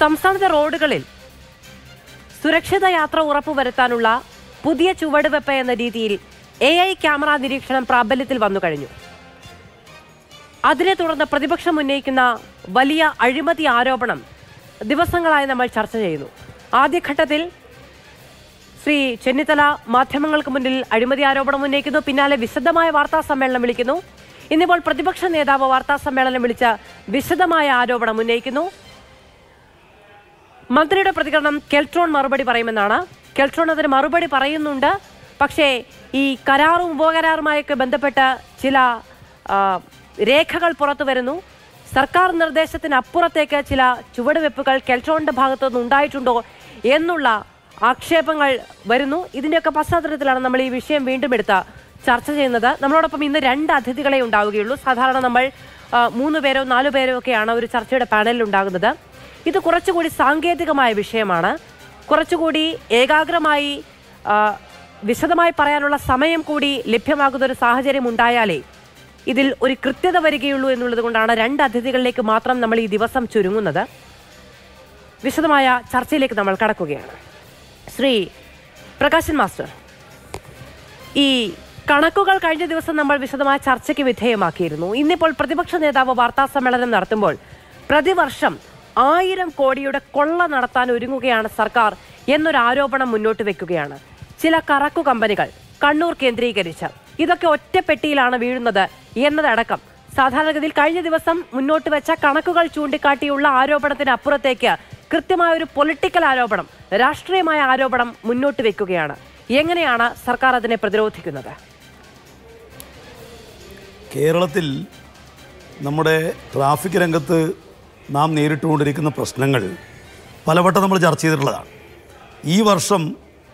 സംസ്ഥാനത്തെ റോഡുകളിൽ സുരക്ഷിത യാത്ര ഉറപ്പുവരുത്താനുള്ള പുതിയ ചുവടുവെപ്പ് എന്ന രീതിയിൽ എ ഐ ക്യാമറ നിരീക്ഷണം പ്രാബല്യത്തിൽ വന്നു കഴിഞ്ഞു അതിനെ തുടർന്ന് പ്രതിപക്ഷം ഉന്നയിക്കുന്ന വലിയ അഴിമതി ആരോപണം ദിവസങ്ങളായി നമ്മൾ ചർച്ച ചെയ്യുന്നു ആദ്യഘട്ടത്തിൽ ശ്രീ ചെന്നിത്തല മാധ്യമങ്ങൾക്ക് മുന്നിൽ അഴിമതി ആരോപണം ഉന്നയിക്കുന്നു പിന്നാലെ വിശദമായ വാർത്താ സമ്മേളനം വിളിക്കുന്നു ഇന്നിപ്പോൾ പ്രതിപക്ഷ നേതാവ് വാർത്താ സമ്മേളനം വിളിച്ച വിശദമായ ആരോപണം ഉന്നയിക്കുന്നു മന്ത്രിയുടെ പ്രതികരണം കെൽട്രോൺ മറുപടി പറയുമെന്നാണ് കെൽട്രോൺ അതിന് മറുപടി പറയുന്നുണ്ട് പക്ഷേ ഈ കരാറും ഉപകരാറുമായൊക്കെ ബന്ധപ്പെട്ട് ചില ആ, രേഖകൾ പുറത്തു വരുന്നു സർക്കാർ നിർദ്ദേശത്തിന് അപ്പുറത്തേക്ക് ചില ചുവടുവെപ്പുകൾ കെൽട്രോണിന്റെ ഭാഗത്തു നിന്ന് ഉണ്ടായിട്ടുണ്ടോ എന്നുള്ള ആക്ഷേപങ്ങൾ വരുന്നു ഇതിന്റെയൊക്കെ പശ്ചാത്തലത്തിലാണ് നമ്മൾ ഈ വിഷയം വീണ്ടും എടുത്ത ചർച്ച ചെയ്യുന്നത് നമ്മളോടൊപ്പം ഇന്ന് രണ്ട് അതിഥികളെ ഉണ്ടാവുകയുള്ളൂ സാധാരണ നമ്മൾ ആ, മൂന്ന് പേരോ നാലു പേരോ ഒക്കെയാണ് ഒരു ചർച്ചയുടെ പാനലിൽ ഉണ്ടാകുന്നത് ഇത് കുറച്ചുകൂടി സാങ്കേതികമായ വിഷയമാണ് കുറച്ചുകൂടി ഏകാഗ്രമായി ആ, വിശദമായി പറയാനുള്ള സമയം കൂടി ലഭ്യമാകുന്ന ഒരു സാഹചര്യം ഉണ്ടായാലേ ഇതിൽ ഒരു കൃത്യത വരികയുള്ളൂ എന്നുള്ളത് കൊണ്ടാണ് രണ്ട് അതിഥികളിലേക്ക് മാത്രം നമ്മൾ ഈ ദിവസം ചുരുങ്ങുന്നത് വിശദമായ ചർച്ചയിലേക്ക് നമ്മൾ കടക്കുകയാണ് ശ്രീ പ്രകാശൻ മാസ്റ്റർ ഈ കണക്കുകൾ കഴിഞ്ഞ ദിവസം നമ്മൾ വിശദമായ ചർച്ചയ്ക്ക് വിധേയമാക്കിയിരുന്നു ഇന്നിപ്പോൾ പ്രതിപക്ഷ നേതാവ് വാർത്താ സമ്മേളനം നടത്തുമ്പോൾ പ്രതിവർഷം ആയിരം കോടിയുടെ കൊള്ള നടത്താൻ ഒരുങ്ങുകയാണ് സർക്കാർ എന്നൊരു ആരോപണം മുന്നോട്ട് വെക്കുകയാണ് ചില കറക്കു കമ്പനികൾ കണ്ണൂർ കേന്ദ്രീകരിച്ച് ഇതൊക്കെ ഒറ്റപ്പെട്ടിയിലാണ് വീഴുന്നത് എന്നതടക്കം സാധാരണഗതിയിൽ കഴിഞ്ഞ ദിവസം മുന്നോട്ട് വെച്ച കണക്കുകൾ ചൂണ്ടിക്കാട്ടിയുള്ള ആരോപണത്തിന് അപ്പുറത്തേക്ക് കൃത്യമായ ഒരു പൊളിറ്റിക്കൽ ആരോപണം രാഷ്ട്രീയമായ ആരോപണം മുന്നോട്ട് വെക്കുകയാണ് എങ്ങനെയാണ് സർക്കാർ അതിനെ പ്രതിരോധിക്കുന്നത് കേരളത്തിൽ നമ്മുടെ ട്രാഫിക് രംഗത്ത് നാം നേരിട്ടുകൊണ്ടിരിക്കുന്ന പ്രശ്നങ്ങൾ പലവട്ടം നമ്മൾ ചർച്ച ചെയ്തിട്ടുള്ളതാണ് ഈ വർഷം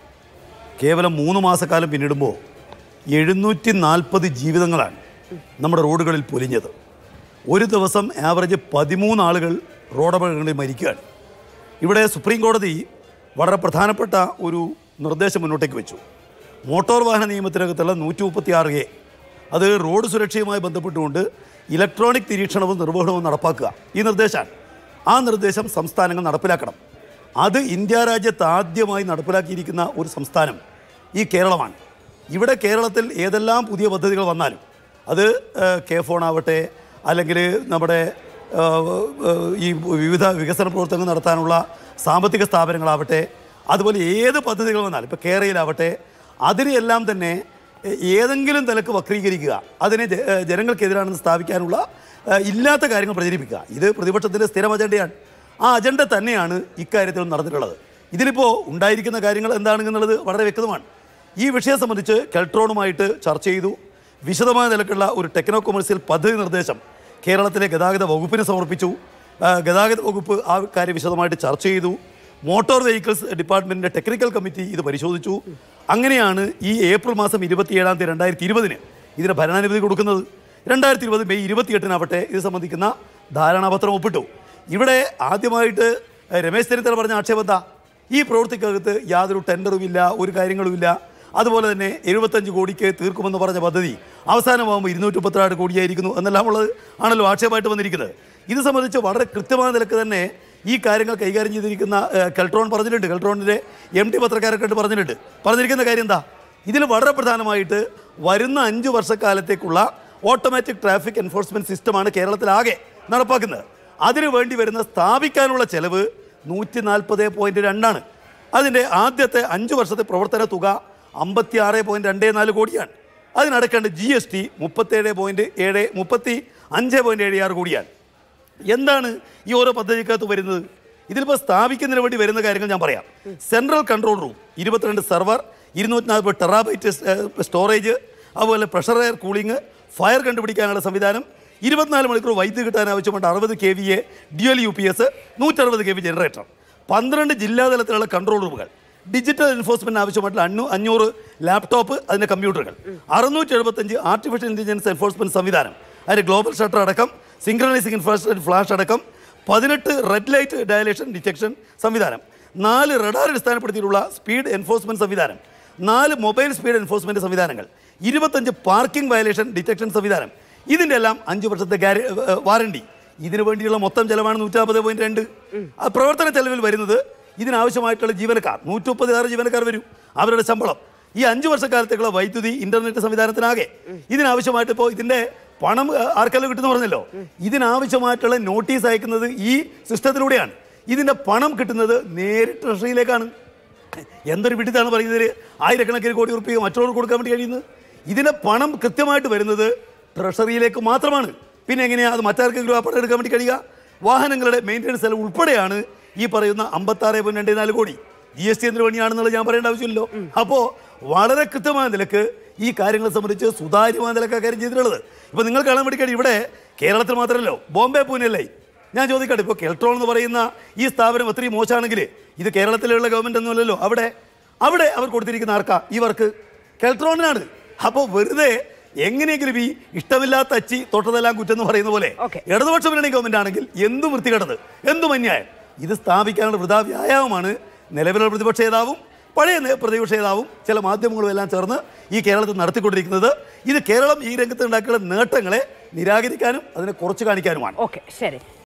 കേവലം മൂന്ന് മാസക്കാലം പിന്നിടുമ്പോൾ എഴുന്നൂറ്റി നാൽപ്പത് ജീവിതങ്ങളാണ് നമ്മുടെ റോഡുകളിൽ പൊലിഞ്ഞത് ഒരു ദിവസം ആവറേജ് പതിമൂന്ന് ആളുകൾ റോഡപകടങ്ങളിൽ മരിക്കുകയാണ് ഇവിടെ സുപ്രീം കോടതി വളരെ പ്രധാനപ്പെട്ട ഒരു നിർദ്ദേശം മുന്നോട്ടേക്ക് വെച്ചു മോട്ടോർ വാഹന നിയമത്തിനകത്തുള്ള നൂറ്റി മുപ്പത്തി ആറ് എ അത് റോഡ് സുരക്ഷയുമായി ബന്ധപ്പെട്ടുകൊണ്ട് ഇലക്ട്രോണിക് നിരീക്ഷണവും നിർവഹണവും നടപ്പാക്കുക ഈ നിർദ്ദേശമാണ് ആ നിർദ്ദേശം സംസ്ഥാനങ്ങൾ നടപ്പിലാക്കണം അത് ഇന്ത്യ രാജ്യത്ത് ആദ്യമായി നടപ്പിലാക്കിയിരിക്കുന്ന ഒരു സംസ്ഥാനം ഈ കേരളമാണ് ഇവിടെ കേരളത്തിൽ ഏതെല്ലാം പുതിയ പദ്ധതികൾ വന്നാലും അത് കെ ഫോൺ ആവട്ടെ അല്ലെങ്കിൽ നമ്മുടെ ആ, ആ, ഈ വിവിധ വികസന പ്രവർത്തനങ്ങൾ നടത്താനുള്ള സാമ്പത്തിക സ്ഥാപനങ്ങളാവട്ടെ അതുപോലെ ഏത് പദ്ധതികൾ വന്നാലും ഇപ്പോൾ കേരളയിലാവട്ടെ അതിനെയെല്ലാം തന്നെ എ- ഏതെങ്കിലും നിലക്ക് വക്രീകരിക്കുക അതിനെ ജ- ഏ, ജനങ്ങൾക്കെതിരാണെന്ന് സ്ഥാപിക്കാനുള്ള ഏ, ഇല്ലാത്ത കാര്യങ്ങൾ പ്രചരിപ്പിക്കുക ഇത് പ്രതിപക്ഷത്തിൻ്റെ സ്ഥിരം അജണ്ടയാണ് ആ അജണ്ട തന്നെയാണ് ഇക്കാര്യത്തിൽ നടന്നിട്ടുള്ളത് ഇതിലിപ്പോൾ ഉണ്ടായിരിക്കുന്ന കാര്യങ്ങൾ എന്താണെന്നുള്ളത് വളരെ വ്യക്തമാണ് ഈ വിഷയം സംബന്ധിച്ച് കെൽട്രോണുമായിട്ട് ചർച്ച ചെയ്തു വിശദമായ നിലക്കുള്ള ഒരു ടെക്നോ കൊമേഴ്സ്യൽ പദ്ധതി നിർദ്ദേശം കേരളത്തിലെ ഗതാഗത വകുപ്പിന് സമർപ്പിച്ചു ആ, ഗതാഗത വകുപ്പ് ആ കാര്യം വിശദമായിട്ട് ചർച്ച ചെയ്തു മോട്ടോർ വെഹിക്കിൾസ് ഡിപ്പാർട്ട്മെൻറ്റിൻ്റെ ടെക്നിക്കൽ കമ്മിറ്റി ഇത് പരിശോധിച്ചു അങ്ങനെയാണ് ഈ ഏപ്രിൽ മാസം ഇരുപത്തിയേഴാം തീയതി രണ്ടായിരത്തി ഇരുപതിന് ഇതിന് ഭരണാനുമതി കൊടുക്കുന്നത് രണ്ടായിരത്തി ഇരുപത് മെയ് ഇരുപത്തിയെട്ടിനാവട്ടെ ഇത് സംബന്ധിക്കുന്ന ധാരണാപത്രം ഒപ്പിട്ടു ഇവിടെ ആദ്യമായിട്ട് ഏഹ്, രമേശ് ചെന്നിത്തല പറഞ്ഞ ആക്ഷേപം എന്താ ഈ പ്രവൃത്തിക്കകത്ത് യാതൊരു ടെൻഡറും ഇല്ല ഒരു കാര്യങ്ങളുമില്ല അതുപോലെ തന്നെ എഴുപത്തഞ്ച് കോടിക്ക് തീർക്കുമെന്ന് പറഞ്ഞ പദ്ധതി അവസാനമാകുമ്പോൾ ഇരുന്നൂറ്റി മുപ്പത്തിനാല് കോടിയായിരിക്കുന്നു എന്നെല്ലാം ഉള്ളത് ആണല്ലോ ആക്ഷേപമായിട്ട് വന്നിരിക്കുന്നത് ഇത് സംബന്ധിച്ച് വളരെ കൃത്യമായ നിലക്ക് തന്നെ ഈ കാര്യങ്ങൾ കൈകാര്യം ചെയ്തിരിക്കുന്ന ഏഹ്, കെൽട്രോൺ പറഞ്ഞിട്ടുണ്ട് കെൽട്രോണിൻ്റെ എം ടി പത്രക്കാരൊക്കെ ആയിട്ട് പറഞ്ഞിട്ടുണ്ട് പറഞ്ഞിരിക്കുന്ന കാര്യം എന്താ ഇതിൽ വളരെ പ്രധാനമായിട്ട് വരുന്ന അഞ്ച് വർഷക്കാലത്തേക്കുള്ള ഓട്ടോമാറ്റിക് ട്രാഫിക് എൻഫോഴ്സ്മെൻറ്റ് സിസ്റ്റമാണ് കേരളത്തിലാകെ നടപ്പാക്കുന്നത് അതിനു വേണ്ടി വരുന്ന സ്ഥാപിക്കാനുള്ള ചെലവ് നൂറ്റി നാൽപ്പത് പോയിൻറ്റ് രണ്ടാണ് അതിൻ്റെ ആദ്യത്തെ അഞ്ച് വർഷത്തെ പ്രവർത്തന തുക അമ്പത്തി ആറ് പോയിൻറ്റ് രണ്ട് നാല് കോടിയാണ് അതിനടക്കേണ്ട ജി എസ് ടി മുപ്പത്തേഴ് പോയിൻറ്റ് ഏഴ് മുപ്പത്തി അഞ്ച് പോയിൻറ്റ് ഏഴ് ആറ് കോടിയാണ് എന്താണ് ഈ ഓരോ പദ്ധതിക്കകത്ത് വരുന്നത് ഇതിലിപ്പോൾ സ്ഥാപിക്കുന്നതിന് വേണ്ടി വരുന്ന കാര്യങ്ങൾ ഞാൻ പറയാം സെൻട്രൽ കൺട്രോൾ റൂം ഇരുപത്തിരണ്ട് സെർവർ ഇരുന്നൂറ്റി നാൽപ്പത് ടെറാബൈറ്റ് സ്റ്റോറേജ് അതുപോലെ പ്രഷർ എയർ കൂളിംഗ് ഫയർ കണ്ടുപിടിക്കാനുള്ള സംവിധാനം ഇരുപത്തിനാല് മണിക്കൂർ വൈദ്യുതി കിട്ടാൻ ആവശ്യമുണ്ട് അറുപത് K V A dual U P S നൂറ്ററുപത് കെ വി ജനറേറ്റർ പന്ത്രണ്ട് ജില്ലാതലത്തിലുള്ള കൺട്രോൾ റൂമുകൾ ഡിജിറ്റൽ എൻഫോഴ്സ്മെന്റ് ആവശ്യമായിട്ടുള്ള അഞ്ഞൂ അഞ്ഞൂറ് ലാപ്ടോപ്പ് അതിൻ്റെ കമ്പ്യൂട്ടറുകൾ അറുന്നൂറ്റി എഴുപത്തഞ്ച് ആർട്ടിഫിഷ്യൽ ഇൻ്റലിജൻസ് എൻഫോഴ്സ്മെന്റ് സംവിധാനം അതിൻ്റെ ഗ്ലോബൽ ഷട്ടർ അടക്കം സിംഗ്രണൈസിംഗ് ഇൻഫ്രാസ്ട്രക്ചർ ഫ്ലാഷ് അടക്കം പതിനെട്ട് റെഡ് ലൈറ്റ് ഡയലേഷൻ ഡിറ്റക്ഷൻ സംവിധാനം നാല് റഡാർ അടിസ്ഥാനപ്പെടുത്തിയിട്ടുള്ള സ്പീഡ് എൻഫോഴ്സ്മെന്റ് സംവിധാനം നാല് മൊബൈൽ സ്പീഡ് എൻഫോഴ്സ്മെന്റ് സംവിധാനങ്ങൾ ഇരുപത്തഞ്ച് പാർക്കിംഗ് വയലേഷൻ ഡിറ്റക്ഷൻ സംവിധാനം ഇതിൻ്റെ എല്ലാം അഞ്ച് വർഷത്തെ ഗ്യാര വാറണ്ടി ഇതിനു വേണ്ടിയുള്ള മൊത്തം ചെലവാണ് നൂറ്റാമ്പത് പോയിന്റ് രണ്ട് ആ പ്രവർത്തന ചെലവിൽ വരുന്നത് ഇതിനാവശ്യമായിട്ടുള്ള ജീവനക്കാർ നൂറ്റി ആറ് ജീവനക്കാർ വരും അവരുടെ ശമ്പളം ഈ അഞ്ചു വർഷക്കാലത്തേക്കുള്ള വൈദ്യുതി ഇന്റർനെറ്റ് സംവിധാനത്തിനാകെ ഇതിനാവശ്യമായിട്ട് ഇപ്പോൾ ഇതിന്റെ പണം ആ, ആർക്കെല്ലാം കിട്ടുന്ന പറഞ്ഞല്ലോ ഇതിനാവശ്യമായിട്ടുള്ള നോട്ടീസ് അയക്കുന്നത് ഈ സിസ്റ്റത്തിലൂടെയാണ് ഇതിന്റെ പണം കിട്ടുന്നത് നേരിട്ട് ട്രഷറിയിലേക്കാണ് എന്തൊരു വിഡിത്താണ് പറയുന്നത് ആയിരക്കണക്കിന് കോടി ഉറുപ്പിക മറ്റുള്ളവർ കൊടുക്കാൻ വേണ്ടി കഴിയുന്നത് ഇതിന്റെ പണം കൃത്യമായിട്ട് വരുന്നത് ട്രഷറിയിലേക്ക് മാത്രമാണ് പിന്നെ എങ്ങനെയാ അത് മറ്റാർക്കെങ്കിലും ആ പണം എടുക്കാൻ വേണ്ടി കഴിയുക വാഹനങ്ങളുടെ മെയിൻ്റനൻസ് ചെലവ് ഉൾപ്പെടെയാണ് ഈ പറയുന്ന അമ്പത്താറ് പോയിന്റ് രണ്ട് നാല് കോടി ജി എസ് ടി എന്തിനു വേണ്ടിയാണെന്നുള്ളത് ഞാൻ പറയേണ്ട ആവശ്യമില്ലല്ലോ അപ്പോൾ വളരെ കൃത്യമായ നിലക്ക് ഈ കാര്യങ്ങളെ സംബന്ധിച്ച് സുതാര്യമായ നിലക്കാണ് കാര്യം ചെയ്തിട്ടുള്ളത് ഇപ്പോൾ നിങ്ങൾ കാണാൻ വേണ്ടി കഴിയും ഇവിടെ കേരളത്തിൽ മാത്രമല്ലോ ബോംബെ പൂനെയല്ലേ ഞാൻ ചോദിക്കട്ടെ ഇപ്പോൾ കെൽട്രോൺ എന്ന് പറയുന്ന ഈ സ്ഥാപനം അത്രയും മോശമാണെങ്കിൽ ഇത് കേരളത്തിലുള്ള ഗവൺമെന്റ് ഒന്നുമല്ലല്ലോ അവിടെ അവിടെ അവർ കൊടുത്തിരിക്കുന്ന ആർക്കാ ഈ വർക്ക് കെൽട്രോണിനാണ് അപ്പോൾ വെറുതെ എങ്ങനെയെങ്കിലും ഈ ഇഷ്ടമില്ലാത്ത അച്ചി തൊട്ടതെല്ലാം കുറ്റം എന്ന് പറയുന്ന പോലെ Okay. ഇടതുപക്ഷ മുന്നണി ഗവൺമെന്റ് ആണെങ്കിൽ എന്തും വൃത്തികെട്ടത് എന്തും അന്യായം ഇത് സ്ഥാപിക്കാനുള്ള വൃഥാ വ്യായാമമാണ് നിലവിലുള്ള പ്രതിപക്ഷ നേതാവും പഴയ നേ- പ്രതിപക്ഷ നേതാവും ചില മാധ്യമങ്ങളും എല്ലാം ചേർന്ന് ഈ കേരളത്തിൽ നടത്തിക്കൊണ്ടിരിക്കുന്നത് ഇത് കേരളം ഈ രംഗത്ത് ഉണ്ടാക്കിയുള്ള നേട്ടങ്ങളെ നിരാകരിക്കാനും അതിനെ കുറച്ച് കാണിക്കാനുമാണ് ഓക്കെ ശരി